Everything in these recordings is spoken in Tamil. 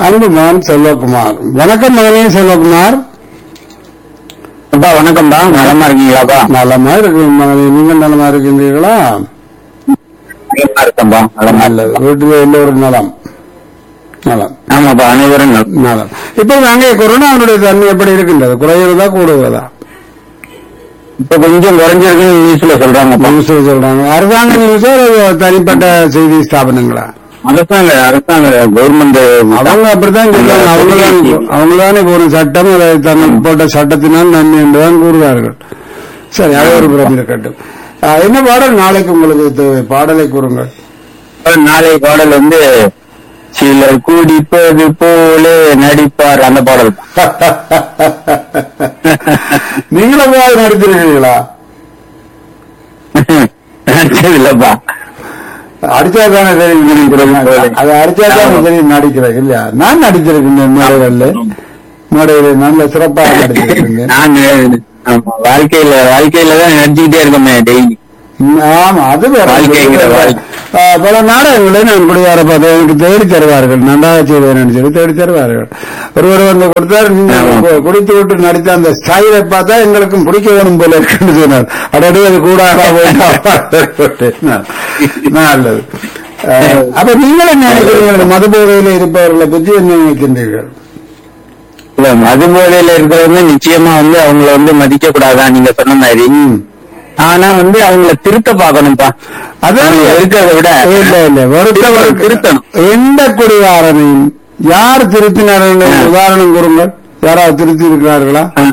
அன்பு மகன் செல்வகுமார் வணக்கம் மகனே செல்வகுமார் அப்பா வணக்கம்ப்பா நலமா இருக்கீங்களாப்பா நலமா இருக்கு மகனே நீங்கள் நலமா இருக்கின்றீர்களா நலமா இருக்கேன்பா நலமா நல்லது வீட்டில் எல்லோரும் நலம் நலம் ஆமாப்பா அனைவரும் நலம். நலம் இப்போ அங்கே கொரோனாவுடைய தன்மை எப்படி இருக்கின்றது குறைகிறதா கூடுகிறதா இப்ப கொஞ்சம் குறைஞ்சிருக்குன்னு நியூஸ்ல சொல்றாங்கப்பா நியூஸ் சொல்றாங்க அரசாங்க நியூஸோ அல்லது தனிப்பட்ட செய்தி ஸ்தாபனங்களா அரசாங்க அரசாங்க கவர்மெண்ட் அவங்க அப்படித்தான் சொல்றாங்க அவங்கதான் அவங்கதானே ஒரு சட்டம் அதை தங்கள் போட்ட சட்டத்தினால் நன்மை என்றுதான் கூறுவார்கள் சரி அது ஒரு புறம் இருக்கட்டும் ஆஹ், என்ன பாடல் நாளைக்கு உங்களுக்கு தேவை பாடலை கூறுங்கள் நாளை பாடல் வந்து சிலர் குடிப்பது போல நடிப்பார் அந்த பாடல் நீங்களும் போய் நடித்திருக்கீங்களா இல்லப்பா அடிச்சா தானே தெரியும் நடிக்கிறேன் அது அடிச்சா தானே தெரியும் நடிக்கிறேன் இல்லையா நான் நடிச்சிருக்கேன் மேடைகள்ல மேடையில நல்ல சிறப்பாக நடிச்சிருக்கேன் நான் ஆமா, வாழ்க்கையில வாழ்க்கையில தான் நடிச்சுக்கிட்டே இருக்கோமே டெய்லி ம், ஆமா அது வேற. வாழ்க்கைங்கிற வாழ்க்கை. ஆ, பல நாடகங்களை நான் குடியார பார்த்து எனக்கு தேடி தருவார்கள் நன்றாக செய்வேன் சொல்லி தேடி தருவார்கள் ஒருவர் வந்து கொடுத்தார் நீங்க ஆமா. கு- குடித்து விட்டு நடித்த அந்த ஸ்டைலை பார்த்தா எங்களுக்கும் பிடிக்க வேணும் போல இருக்குன்னு சொன்னார் அடடி அது கூடாதா போயிட்டா நல்லது ஆ, அப்ப நீங்கள் என்ன நினைக்கிறீர்கள் மது போதையில இருப்பவர்களை பற்றி என்ன நினைக்கின்றீர்கள் இல்ல மது போதையில இருக்கிறவங்க நிச்சயமா வந்து அவங்கள வந்து மதிக்க கூடாதான் நீங்க சொன்ன மாதிரி ஆனா வந்து அவங்கள திருத்த பாக்கணும்ப்பா அதான் அவங்க இருக்கிறத விட இல்ல இல்ல ஒருத்தவர் திருத்தணும் எந்த குடிகாரனையும் யார் திருத்தினார் என்று ஆ. உதாரணம் கூறுங்கள் யாராவது திருத்தி இருக்கிறார்களா ஆ.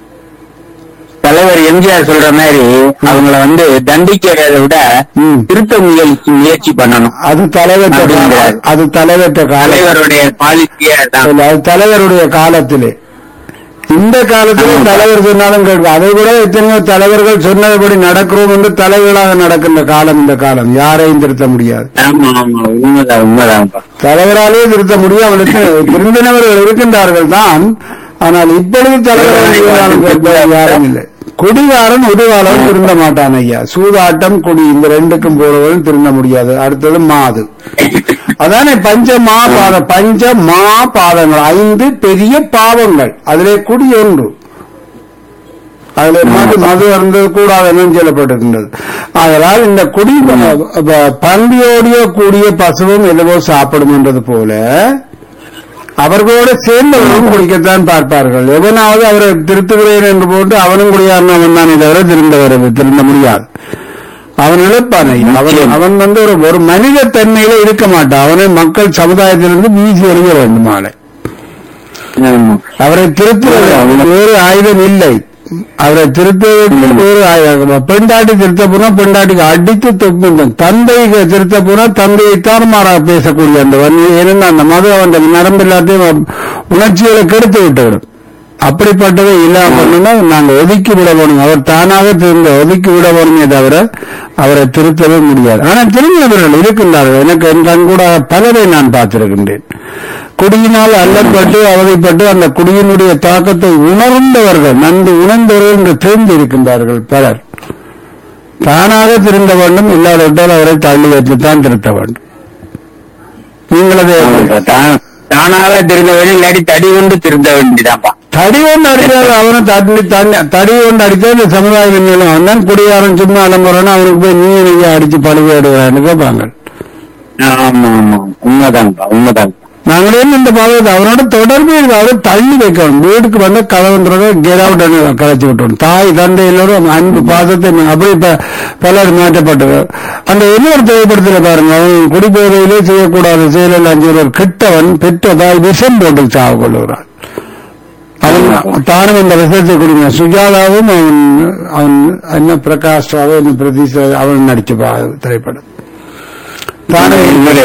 தலைவர் எம்ஜிஆர் சொல்ற மாதிரி அவங்கள வந்து தண்டிக்கிறத விட ம். திருத்த முயற்சி முயற்சி பண்ணணும் அது தலைவற்ற காலம். அப்படிங்கிறார். அது தலைவற்ற காலம் தலைவருடைய பாலிசியே தான் இல்ல, அது தலைவருடைய காலத்திலே இந்த காலத்திலே ஆமா. தலைவர் சொன்னாலும் கேட்கும் அதை கூட எத்தனையோ தலைவர்கள் சொன்னபடி நடக்கிறோம் என்று தலைவர்களாக நடக்கின்ற காலம் இந்த காலம் யாரையும் திருத்த முடியாது ஆமா ஆமா உண்மைதான் உண்மைதான்ப்பா தலைவராலே திருத்த முடியும் அவனுக்கு திருந்தினவர்கள் இருக்கின்றார்கள் தான் ஆனால் இப்பொழுது தலைவராக யாரும் இல்லை குடிகாரன் உடுகாலம் திருந்த மாட்டான் ஐயா சூதாட்டம் குடி இந்த ரெண்டுக்கும் போறவர்கள் திருந்த முடியாது அடுத்தது மாது அதானே பஞ்ச மா பாத பஞ்ச மா பாதங்கள் ஐந்து பெரிய பாவங்கள் அதிலே குடி ஒன்று அதுல மது மது அருந்தது கூடாதுன்னு சொல்லப்பட்டிருக்கின்றது அதனால் இந்த குடி ப- பன்றியோடைய கூடிய பசுவும் எதுவோ சாப்பிடும் என்றது போல அவர்களோடு சேர்ந்தவர்களும் குடிக்கத்தான் பார்ப்பார்கள் எவனாவது அவரை திருத்துகிறேன் என்று போட்டு அவனும் குடியாரன் அவன் தான் தவிர திருந்த வர திருந்த முடியாது அவன் இழப்பான் ஐயா. அவன் அவன் வந்து ஒரு ஒரு மனித தன்மையில இருக்க மாட்டான் அவனை மக்கள் சமுதாயத்திலிருந்து வீசி எறிய வேண்டும் ஆளை ஆமா. அவரை திருத்துவது வேறு ஆயுதம் இல்லை அவரை திருத்துவதற்கு வேறு ஆயுதம் பெண்டாட்டி திருத்த போனா பெண்டாட்டிக்கு அடித்து தொப்பும் தந்தை திருத்த போனா தந்தையை தாறுமாறாக பேசக்கூடிய அந்த வன்மை ஏனென்றால் அந்த மது அவன் நரம்பு எல்லாத்தையும் உணர்ச்சிகளை கெடுத்து விட்டுவிடும் அப்படிப்பட்டதை இல்லாம பண்ணணும்னா நாங்க ஒதுக்கி விட வேணும் அவர் தானாக திரும்ப ஒதுக்கி விட வேணுமே தவிர அவரை திருத்தவே முடியாது ஆனா திரும்பியவர்கள் இருக்கின்றார்கள் எனக்கு என் கண் கூட பலரை நான் பார்த்திருக்கின்றேன் குடியினால் அல்லப்பட்டு அவதைப்பட்டு அந்த குடியினுடைய தாக்கத்தை உணர்ந்தவர்கள் நன்கு உணர்ந்தவர்கள் என்று தெரிந்து இருக்கின்றார்கள் பலர் தானாக திருந்த வேண்டும் இல்லாவிட்டால் அவரை தள்ளி வைத்துத்தான் திருத்த வேண்டும் நீங்களது ஆமாப்பா. தான்- தானாக திருந்த வேண்டிய இல்லாட்டி தடி கொண்டு திருந்த வேண்டியதான்ப்பா தடி கொண்டு அடிச்சால் அவனை தண்ணி தண்ணி தடி கொண்டு அடிச்சா இந்த சமுதாயம் மேலும் அவன் குடியாரன் சும்மா அலம்புறான்னு அவனுக்கு போய் நீ நீங்க அடிச்சு பழுவேடுவான்னு கேட்பாங்க ஆமா ஆமா உண்மைதான்ப்பா உண்மைதான்ப்பா நாங்களே இந்த பாதத்தை அவனோட தொடர்பு இருக்கு அவரை தள்ளி வைக்கணும் வீட்டுக்கு வந்து கலவன்றத கெட் அவுட் கலைச்சு விட்டணும் தாய் தந்தை எல்லோரும் அன்பு பாசத்தை அப்படி ப- பலர் மாற்றப்பட்டது அந்த இன்னொரு திரைப்படத்தில் பாருங்க அவன் குடிபோதையிலே செய்யக்கூடாத செயலில் அஞ்சு ஒரு கெட்டவன் பெற்ற தாய் விஷம் போட்டு சாவு கொள்ளுகிறான் அவன் தானும் இந்த விஷயத்தை குடிங்க சுஜாதாவும் அவன் அவன் என்ன பிரகாஷ் ராவோ என்ன பிரதீஷ் ராவோ, அவன் நடிச்ச பா- திரைப்படம் தானே இவரு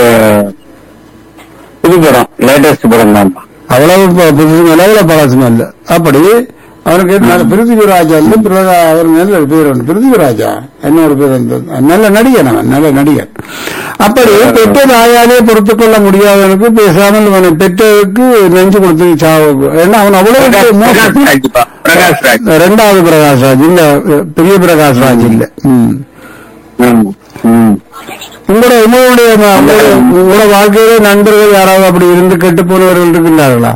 புது படம் லேட்டஸ்ட் படம் தான்ப்பா அவ்வளவு ப- புதுசு அவ்வளவு பழசும் இல்ல அப்படி அவனுக்கு நல்ல பிருத்திவிராஜா வந்து பிரதா- அவர் நல்ல ஒரு பேர் உண்டு பிருத்திவிராஜா என்ன ஒரு பேர் இருந்தது நல்ல நடிகன் அவன் நல்ல நடிகன் அப்படி பெற்ற தாயாலே பொறுத்துக் கொள்ள முடியாதவனுக்கு பேசாமல் அவனை பெற்றதுக்கு நெஞ்சு கொடுத்து சாவு ஏன்னா அவன் அவ்வளவு பிரகாஷ் மோசம். ராஜ்ப்பா பிரகாஷ் ராஜ் ரெண்டாவது பிரகாஷ் ராஜ் இல்ல பெரிய பிரகாஷ் ராஜ் இல்ல ம். ஆமா. ம். உங்களோட உங்களுடைய உங்களுடைய- உங்களோட வாழ்க்கையில நண்பர்கள் யாராவது அப்படி இருந்து கெட்டு போனவர்கள் இருக்கின்றார்களா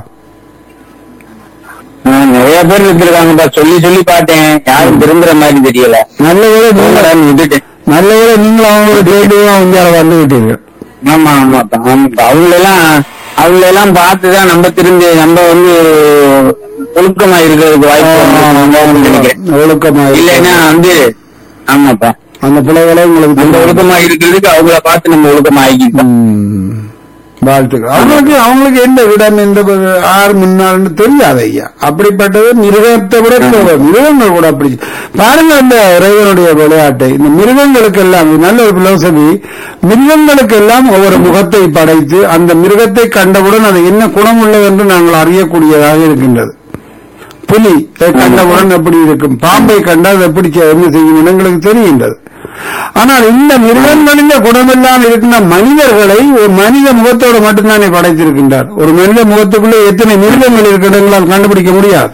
ஆ, நிறைய பேர் இருந்திருக்காங்கப்பா சொல்லி சொல்லி பார்த்தேன் யாரும் திரும்புற மாதிரி தெரியல நல்ல வேலை நீங்க நீங்களான்னு விட்டுட்டேன் நல்ல வேலை நீங்களும் அவங்களோட டேட்டும் அவங்க வந்து விட்டீர்கள் ஆமா ஆமாப்பா ஆமாப்பா அவங்களெல்லாம் அவங்களெல்லாம் பார்த்துதான் நம்ம திரும்பி நம்ம வந்து ஒழுக்கமா இருக்கிறதுக்கு வாய்ப்பு உண்டு நினைக்கிறேன் ஒழுக்கமா இல்லைன்னா வந்து ஆமாப்பா அந்த பிள்ளைகளை உங்களுக்கு நம்ம தெரியும். ஒழுக்கமா இருக்கிறதுக்கு அவங்கள பார்த்து நம்ம ஒழுக்கமா ஆகிக்கிட்டோம் ம். வாழ்த்துக்கள் அவங்களுக்கு அவங்களுக்கு எந்த இடம் எந்த ப- ஆறு முன்னாள்னு தெரியாது ஐயா அப்படிப்பட்டது மிருகத்தை விட கோபம். மிருகங்கள் கூட அப்படி பாருங்க அந்த இறைவனுடைய விளையாட்டை இந்த மிருகங்களுக்கு எல்லாம் இது நல்ல ஒரு பிலோசபி மிருகங்களுக்கு எல்லாம் ஒவ்வொரு முகத்தை படைத்து அந்த மிருகத்தை கண்டவுடன் அது என்ன குணம் உள்ளது என்று நாங்கள் அறியக்கூடியதாக இருக்கின்றது புலி அதை கண்டவுடன் எப்படி இருக்கும் பாம்பை கண்டால் அது எப்படி செ- என்ன செய்யும் என்று எங்களுக்கு தெரிகின்றது ஆனால் இந்த மிருகங்களின் குணமெல்லாம் இருக்கின்ற மனிதர்களை ஒரு மனித முகத்தோடு மட்டும்தானே படைத்திருக்கின்றார் ஒரு மனித முகத்துக்குள்ளே எத்தனை மிருகங்கள் இருக்கின்றனால் கண்டுபிடிக்க முடியாது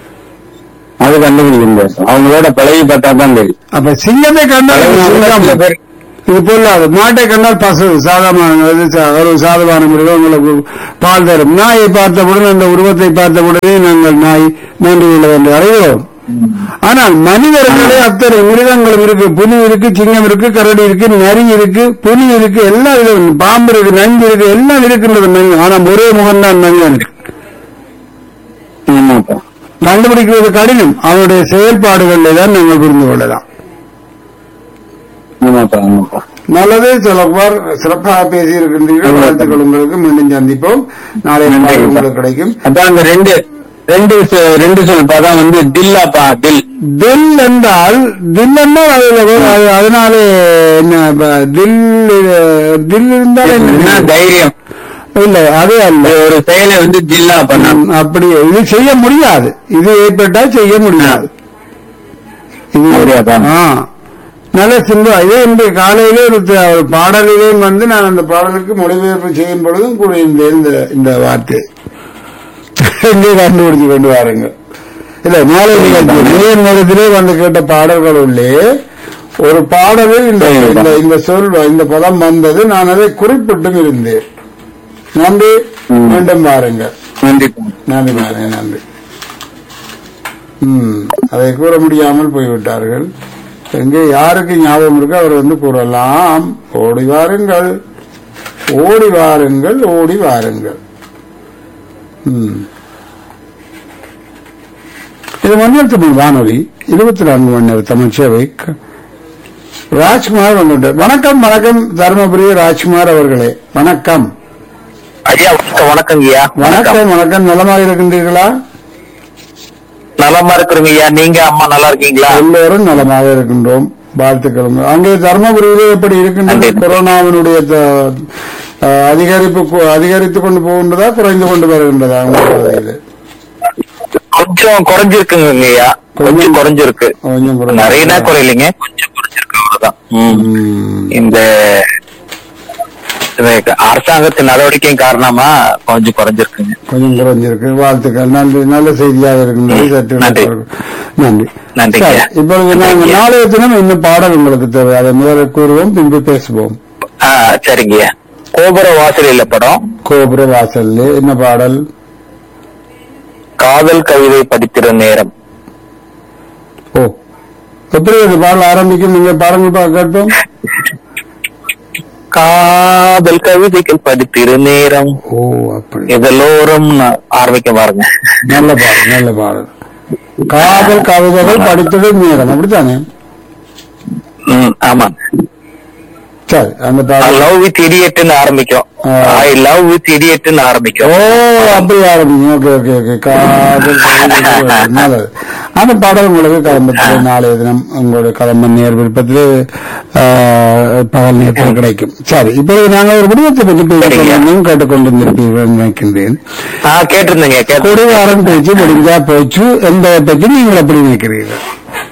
அது கண்டுபிடிக்க அவங்களோட பழகி பார்த்தா தான் தெரியும் அப்ப சிங்கத்தை கண்டால் இது சிங்கம். சில பேர் இது பொல்லாது மாட்டை கண்டால் பசு சாதமான அது சா- ஒரு சாதமான மிருகம் உங்களுக்கு பால் தரும் நாயை பார்த்தவுடன் அந்த உருவத்தை பார்த்தவுடனே நாங்கள் நாய் நன்றி உள்ளது என்று அறிகிறோம் ஆனால் மனிதர்களே அத்தனை மிருகங்களும் இருக்கு புலி இருக்கு சிங்கம் இருக்கு கரடி இருக்கு நரி இருக்கு புலி இருக்கு எல்லாம் இருக்கு பாம்பு இருக்கு நஞ்சு இருக்கு எல்லாம் இருக்கின்றது மனிதன். ஆனா ஒரே முகம் தான் மனிதனுக்கு ஆமாப்பா கண்டுபிடிக்கிறது கடினம் அவனுடைய செயல்பாடுகளில் தான் நாங்கள் புரிந்து கொள்ளலாம் ஆமாப்பா ஆமாப்பா நல்லது சிலப்பார் சிறப்பாக பேசி இருக்கின்றீர்கள் வாழ்த்துக்கள் உங்களுக்கு மீண்டும் சந்திப்போம் நாளை நன்றி. உங்களுக்கு கிடைக்கும் அதான் அந்த ரெண்டு ரெண்டு சொ- ரெண்டு சொல்பா தான் வந்து தில்லாப்பா தில் தில் என்றால் தில் என்றால் அதுல ஒரு- அது- அதனாலே என்ன இப்ப தில் அஹ், தில் இருந்தால் என்ன என்ன தைரியம் இல்லை அது அல்ல ஒரு செயலை வந்து தில்லா பண்ண ம், அப்படி இது செய்ய முடியாது இது ஏற்பட்டால் செய்ய முடியாது இது அப்படியாப்பா? ஆ நல்ல சிம்பு இதே இன்று காலையிலே ஒரு த- ஒரு பாடலிலேயும் வந்து நான் அந்த பாடலுக்கு மொழிபெயர்ப்பு செய்யும் பொழுதும் கூட இந்த இந்த இந்த வார்த்தை எங்கே கண்டுபிடிச்சு கொண்டு வாருங்க இல்ல நாளை நிகழ்ச்சி நேர் நேரத்திலே வந்து கேட்ட பாடல்கள் உள்ளே ஒரு பாடலில் இந்த இந்த- இந்த சொல் இந்த பதம் வந்தது நான் அதை குறிப்பிட்டும் இருந்தேன் நன்றி ம். மீண்டும் பாருங்கள் நன்றிப்பா நன்றி பாருங்க நன்றி ம் அதை கூற முடியாமல் போய்விட்டார்கள் எங்கே யாருக்கு ஞாபகம் இருக்கு அவர் வந்து கூறலாம் ஓடி வாருங்கள் ஓடி வாருங்கள் ஓடி வாருங்கள் ம் இது மன்னர் தமிழ் வானொலி இருபத்தி நான்கு மணி நேர தமிழ் சேவை க- ராஜ்குமார் வந்துட்டார் வணக்கம் வணக்கம் தருமபுரி ராஜ்குமார் அவர்களே வணக்கம் ஐயா வணக்கம் வணக்கம் ஐயா வணக்கம் வணக்கம் நலமாக இருக்கின்றீர்களா நலமா இருக்கிறீங்க ஐயா நீங்க அம்மா நல்லா இருக்கீங்களா எல்லோரும் நலமாக இருக்கின்றோம் வாழ்த்துக்கள் அங்கே தர்மபுரியிலே எப்படி இருக்கின்றது நன்றி. கொரோனாவினுடைய த- அஹ், அதிகரிப்பு கு- அதிகரித்துக் கொண்டு போகின்றதா குறைந்து கொண்டு வருகின்றதா உங்கள் பகுதியிலே? கொஞ்சம் குறைஞ்சிருக்குங்க ஐயா கொஞ்சம் குறைஞ்சிருக்கு கொஞ்சம் குறைந்து- நிறைய குறையிலைங்க கொஞ்சம் குறைஞ்சிருக்கு அவ்வளவுதான் ம். ம். இந்த இந்த அரசாங்கத்தின் நடவடிக்கையின் காரணமா கொஞ்சம் குறைஞ்சிருக்குங்க கொஞ்சம் குறைஞ்சிருக்கு வாழ்த்துக்கள் நன்றி நல்ல செய்தியாக இருக்கின்றது சற்று நன்றி. நன்றி நன்றிங்க. சரி, இப்பொழுது நாங்கள் நாளைய தினம் இன்னும் பாடல் உங்களுக்கு தேவை அதை முதல்ல கூறுவோம் பின்பு பேசுவோம் ஆ, சரிங்க ஐயா கோபுர வாசலில் படம் கோபுர வாசல்ல என்ன பாடல் காதல் கவிதை படித்திற நேரம் ஓ எப்படி அந்த பாடல் ஆரம்பிக்கும் நீங்க பாருங்க பா- கேட்போம் காதல் கவிதைகள் படித்திற நேரம் ஓ அப்படி இதெல்லோரும் ஆரம்பிக்க பாருங்க நல்ல பாடல் நல்ல பாடல் காதல் கவிதைகள் படித்தது நேரம் அப்படித்தானே ம், ஆமா சரி அந்த ஐ பாடல் லவ் வித் இடியட்னு ஆரம்பிக்கும் ஆ. ஐ லவ் வித் இடியட்னு ஓ ஆரம்பிக்கும் அப்படி ஆரம்பிங்க ஓகே ஓகே ஓகே காதல் கவிதைகள் நல்லது அந்த பாடல் உங்களுக்கு கதம்பத்தில் நாளைய தினம் உங்களுடைய கதம்ப நேர் விருப்பத்திலே ஆஹ், பகல் நேரத்தில் கிடைக்கும் சரி இப்பொழுது நாங்கள் ஒரு விடயத்தை பற்றி பேசிக்கொண்டிருந்தோம் கேட்டுக்கொண்டிருந்திருப்பீர்கள் என்று நினைக்கின்றேன் ஆ கேட்டிருந்தீங்க கேட்டு குடிகாரம் பேச்சு முடிஞ்சா போச்சு என்பதை பற்றி நீங்கள் எப்படி நினைக்கிறீர்கள்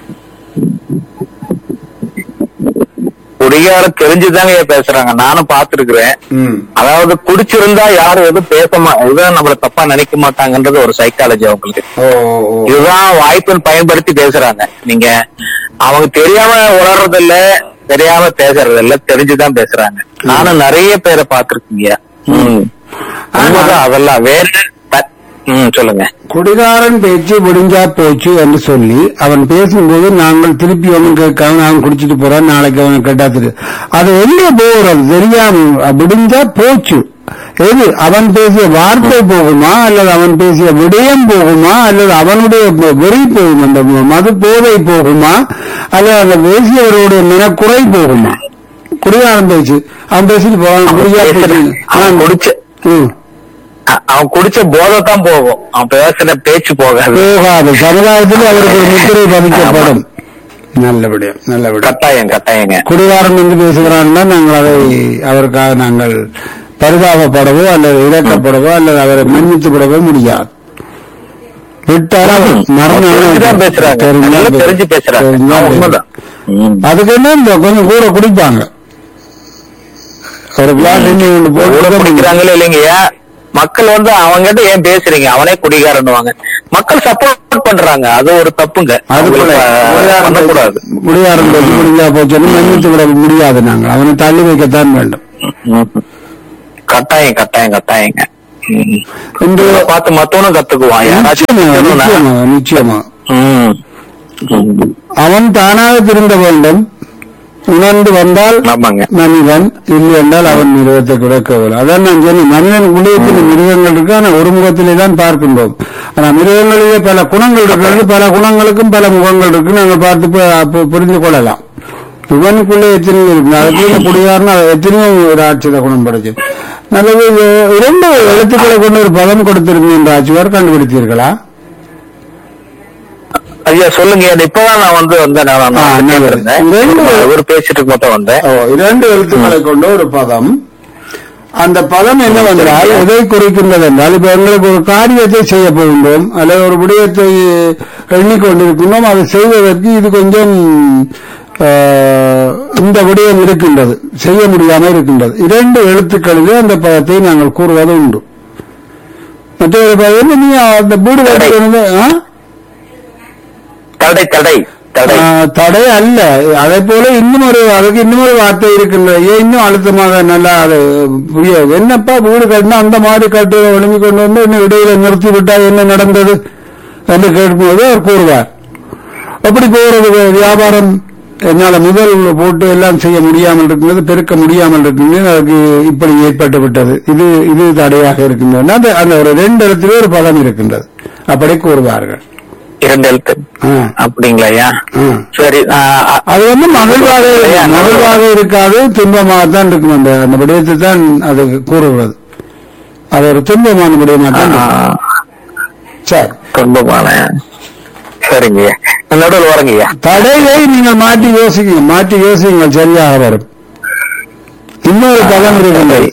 குடிகாரம் தெரிஞ்சுதாங்க ஐயா பேசுறாங்க நானும் பாத்துருக்கிறேன் ம் அதாவது குடிச்சிருந்தா யாரும் எதுவும் பேச மா இதுதான் நம்மள தப்பா நினைக்க மாட்டாங்கன்றது ஒரு சைக்காலஜி அவங்களுக்கு ஓ ஓ இதுதான் வாய்ப்புன்னு பயன்படுத்தி பேசுறாங்க நீங்க அவங்க தெரியாம உணர்றது இல்ல தெரியாம பேசுறது இல்ல தெரிஞ்சுதான் பேசுறாங்க நானும் நிறைய பேரை பாத்திருக்கீங்க ம். உண்மைதான் அதெல்லாம் வேற த- ம் சொல்லுங்க குடிகாரன் பேச்சு முடிஞ்சா போச்சு என்று சொல்லி அவன் பேசும்போது நாங்கள் திருப்பி அவன் கேட்காம அவன் குடிச்சிட்டு போறான் நாளைக்கு அவன் கேட்டா தெரியும் அது எங்க போகிறது தெரியாம முடிஞ்சா போச்சு எது அவன் பேசிய வார்த்தை போகுமா அல்லது அவன் பேசிய விடயம் போகுமா அல்லது அவனுடைய வெ- வெறி போகும் அந்த மது போதை போகுமா அல்லது அந்த பேசியவருடைய மனக்குறை போகுமா குடிகாரன் பேச்சு அவன் பேசிட்டு போவான் முடிஞ்சா போச்சு அவன் குடிச்ச ம். அ- அவன் குடிச்ச போதை தான் போகும் அவன் பேசுற பேச்சு போகாது போகாது சமுதாயத்தில் அவருக்கு ஒரு முத்திரை பதிக்கப்படும் நல்லபடியும் நல்லபடியும் கட்டாயம் கட்டாயங்க குடிகாரன் என்று பேசுகிறான்னா நாங்கள் அதை அவருக்காக நாங்கள் பரிதாபப்படவோ அல்லது இழக்கப்படவோ அல்லது அவரை மன்னித்துப்படவோ முடியாது விட்டால் அவர் மரணம் தெரிஞ்சுதான் பேசுறாங்க தெரிஞ்சா நல்லா பேசு- தெரிஞ்சு பேசுறாங்க தெரிஞ்சா ஆ, பேசு. உண்மைதான் ம். அதுக்கு என்ன இந்த கொஞ்சம் கூட குடிப்பாங்க ஒரு கிளாஸ் எண்ணி கொண்டு கூட போட்டு குடிக்கிறாங்களோ இல்லைங்கய்யா மக்கள் வந்து அவங்ககிட்ட ஏன் பேசுறீங்க அவனே குடிகாரன்னுவாங்க மக்கள் சப்போர்ட் பண்றாங்க அது ஒரு தப்புங்க அது போல அவங்களுக்கு பண்ணக்கூடாது குடிகாரன் பேசி முடிஞ்சா போச்சுன்னு மன்னித்து விட முடியாது நாங்கள் அவனை தள்ளி வைக்கத்தான் வேண்டும் ம். கட்டாயம் கட்டாயம் கட்டாயங்க ம். இன்று இதை பார்த்து மத்தவனும் கத்துக்குவான் யாராச்சும் நிச்சயமாக கத்துக்கணும்னா, நிச்சயமாக நிச்சயமாக ம். ம். அவன் தானாக திருந்த வேண்டும் உணர்ந்து வந்தால் ஆமாங்க மனிதன் இல்லை என்றால் அவன் மிருகத்தை கிடக்கவில்லை அதான் நான் சொன்னேன் மனிதன் உள்ளத்தில் மிருகங்கள் இருக்கு ஆனால் ஒரு முகத்திலே தான் பார்க்கின்றோம் ஆனா மிருகங்களிலே பல குணங்கள் இருக்கிறது பல குணங்களுக்கும் பல முகங்கள் இருக்கு நாங்கள் பார்த்து பு- பு- புரிந்து கொள்ளலாம் இவனுக்குள்ளே எத்தனையோ இருக்கு அதுக்குள்ள குடியாருன்னு அது எத்தனையோ ஒரு ஆட்சித குணம் படைச்சு நல்லது இது இரண்டு எழுத்துக்களை கொண்டு ஒரு பதம் கொடுத்திருந்தேன் என்ற ஆட்சியார் கண்டுபிடித்தீர்களா ஐயா சொல்லுங்க அது இப்பதான் நான் வந்து வந்தேன் நான் ஆ, நான் நல்லது. இருந்தேன் ரெண்டு- ஒரு பேசிட்டு மட்டும் வந்தேன் ஓ, இரண்டு எழுத்துக்களை கொண்ட ஒரு பதம் அந்த பதம் என்னவென்றால் எதை குறிக்கின்றது என்றால் இப்ப எங்களுக்கு ஒரு காரியத்தை செய்ய போகின்றோம் அல்லது ஒரு விடயத்தை எண்ணிக்கொண்டிருக்கின்றோம் அதை செய்வதற்கு இது கொஞ்சம் ஆஹ், இந்த விடயம் இருக்கின்றது செய்ய முடியாமல் இருக்கின்றது இரண்டு எழுத்துக்களிலே அந்த பதத்தை நாங்கள் கூறுவது உண்டு மற்றொரு பதம் நீ அந்த வீடு கட்டுறது ஆ? தடை தடை தடை ஆ, தடை அல்ல அதே போல இன்னும் ஒரு அதுக்கு இன்னும் ஒரு வார்த்தை இருக்கின்றது ஏன் இன்னும் அழுத்தமாக நல்லா அது புரியாது என்னப்பா வீடு கட்டினா அந்த மாதிரி கட்டு ஒழுங்கி கொண்டு வந்து இன்னும் இடையில நிறுத்தி விட்டா என்ன நடந்தது என்று கேட்கும்போது அவர் கூறுவார் எப்படி போறது வியாபாரம் என்னால முதல் போட்டு எல்லாம் செய்ய முடியாமல் இருக்கின்றது பெருக்க முடியாமல் இருக்கின்றது அதுக்கு இப்படி ஏற்பட்டு விட்டது இது இது தடையாக இருக்கின்றது அந்த அந்த ஒரு ரெண்டு இடத்திலே ஒரு பதம் இருக்கின்றது அப்படி கூறுவார்கள் இரண்டு எழுத்து ஆ. அப்படிங்களா ஐயா ஆ. சரி ஆ, ஆ, அது வந்து மகிழ்வாக மகிழ்வாக இருக்காது துன்பமாகத்தான் இருக்கும் அந்த அந்த விடயத்தை தான் அது கூறுகிறது அது ஒரு துன்பமான விடயமாக தான் ஆ, இருக்கும். சரி துன்பமான சரிங்க ஐயா நடுவில் வரங்க ஐயா தடையை நீங்கள் மாற்றி யோசிங்க மாற்றி யோசிங்க சரியாக வரும் இன்னொரு பதம் இருக்கின்றது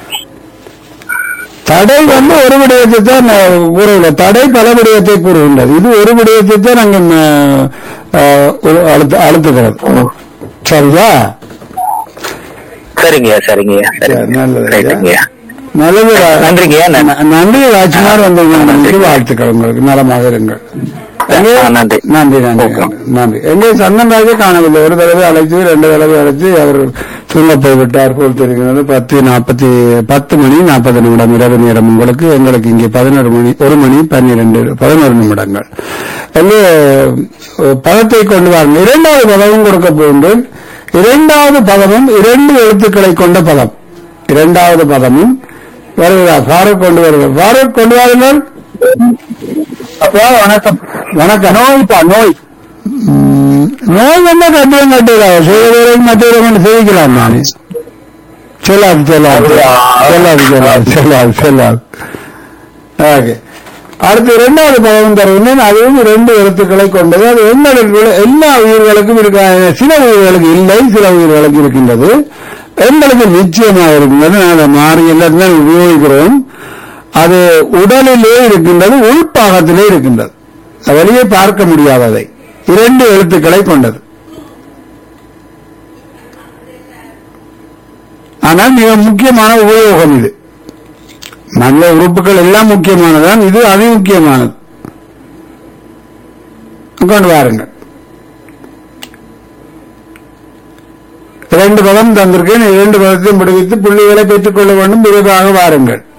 தடை வந்து ஒரு விடயத்தை தான் நான் கூறவில்லை தடை பல விடயத்தை கூறுகின்றது இது ஒரு விடயத்தை தான் நாங்கள் அழுத்து அழுத்துகிறது சரியா சரிங்க ஐயா சரிங்க ஐயா சரி, சரிங்க நல்லது ஐயா. ரைட்டுங்க ஐயா நல்லது ரா- நன்றிங்க ஐயா நன்றி. ந- நன்றி ராஜ்குமார் வந்து உங்களுக்கு வாழ்த்துக்கள் உங்களுக்கு நலமாக இருங்கள் எங்கே- ஆ, நன்றி. நன்றி நன்றி ஓகே. நன்றி, நன்றி எங்கே சந்தன் ராஜே காணவில்லை ஒரு தடவை அழைத்து ரெண்டு தடவை அழைத்து அவர் தூங்க போய்விட்டார் போல் தெரிகிறது பத்து நாற்பத்தி பத்து மணி நாற்பது நிமிடம் இரவு நேரம் உங்களுக்கு எங்களுக்கு இங்கே பதினோரு மணி ஒரு மணி பன்னிரண்டு பதினோரு நிமிடங்கள் எங்கே அஹ், பதத்தை கொண்டு வாருங்கள் இரண்டாவது பதமும் கொடுக்க போகின்றேன் இரண்டாவது பதமும் இரண்டு எழுத்துக்களை கொண்ட பதம் இரண்டாவது பதமும் வருகிறார் ஃபாரூக் கொண்டு வருகிறார் ஃபாரூக் கொண்டு வாருங்கள் வணக்கம் வணக்கம் நோய்ப்பா நோய் நோய் என்ன கட்டியம் கட்டுகிறார் செய்வதை மற்றவரை செய்திக்கலாம் நான் சொல்லாது சொல்லாது சொல்லாது சொல்லாது சொல்லாது சொல்லாது ஓகே அடுத்து இரண்டாவது பதம் தருகின்றேன் அதுவும் இரண்டு எழுத்துக்களை கொண்டது அது எந்த இடத்துல- எல்லா உயிர்களுக்கும் இருக்க சில உயிர்களுக்கு இல்லை சில உயிர்களுக்கு இருக்கின்றது எங்களுக்கு நிச்சயமாக இருக்கின்றது நான் அதை மாறி எல்லாத்தையும் உபயோகிக்கிறோம் அது உடலிலே இருக்கின்றது உள்பாகத்திலே இருக்கின்றது அது வெளியே பார்க்க முடியாததை இரண்டு எழுத்துக்களை கொண்டது ஆனால் மிக முக்கியமான உபயோகம் இது நல்ல உறுப்புகள் எல்லாம் முக்கியமானதான் இது அதி முக்கியமானது கொண்டு வாருங்கள் இரண்டு பதம் தந்திருக்கேன் இரண்டு பதத்தையும் விடுவித்து புள்ளிகளை பெற்றுக் கொள்ள வேண்டும் விரைவாக வாருங்கள்